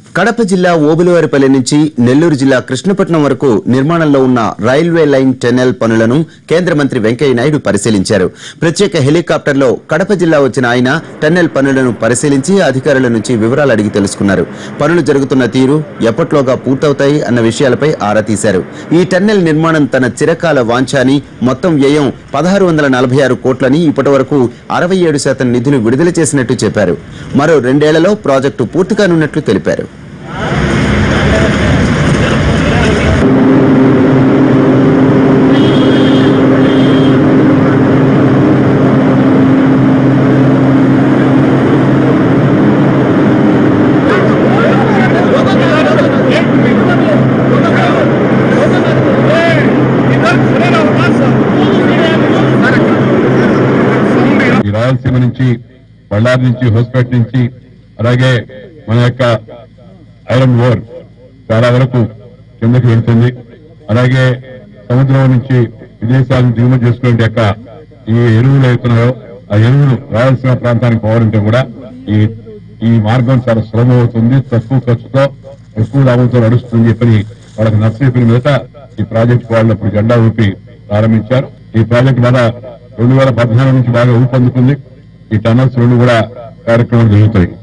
కడప జిల్లా ఓబులవారిపల్లి నుంచి నెల్లూరు జిల్లా కృష్ణపట్నం వరకు నిర్మాణంలో ఉన్న రైల్వే లైన్ టెన్నెల్ పనులను కేంద్ర మంత్రి వెంకయ్య నాయుడు పరిశీలించారు ప్రత్యేక హెలికాప్టర్లో కడప జిల్లా వచ్చిన ఆయన టెన్నెల్ పనులను పరిశీలించి అధికారుల నుంచి వివరాలు అడిగి తెలుసుకున్నారు పనులు జరుగుతున్న తీరు ఎప్పట్లోగా పూర్తవుతాయి అన్న విషయాలపై ఆరా తీశారు ఈ టెన్నెల్ నిర్మాణం తన చిరకాల వాంఛ అని మొత్తం వ్యయం పదహారు వందల నలభై ఆరు కోట్లని ఇప్పటి వరకు అరవై ఏడు శాతం నిధులు విడుదల చేసినట్టు చెప్పారు మరో రెండేళ్లలో ప్రాజెక్టు పూర్తి కానున్నట్లు తెలిపారు ఈ రాయలసీమ నుంచి బళ్ళారి నుంచి హోస్పేట నుంచి అలాగే మన యొక్క ఐరన్ ఓర్ చాలా వరకు కిందకి వెళ్తుంది అలాగే సముద్రం నుంచి విదేశాలను దిగుమతి చేసుకునే యొక్క ఈ ఎరువులు అవుతున్నాయో ఆ ఎరువులు రాయలసీమ ప్రాంతానికి పోవాలంటే కూడా ఈ ఈ మార్గం చాలా సులభం అవుతుంది తక్కువ ఖర్చుతో ఎక్కువ లాభంతో నడుస్తుంది చెప్పని వాళ్ళకి నచ్చ మీదట ఈ ప్రాజెక్ట్ వాళ్ళు ఇప్పుడు జెండా ఊపి ప్రారంభించారు ఈ ప్రాజెక్ట్ బాగా రెండు వేల పద్నాలుగు నుంచి బాగా ఊపందుకుంది ఈ టన్నల్స్ రెండు కూడా కార్యక్రమాలు జరుగుతాయి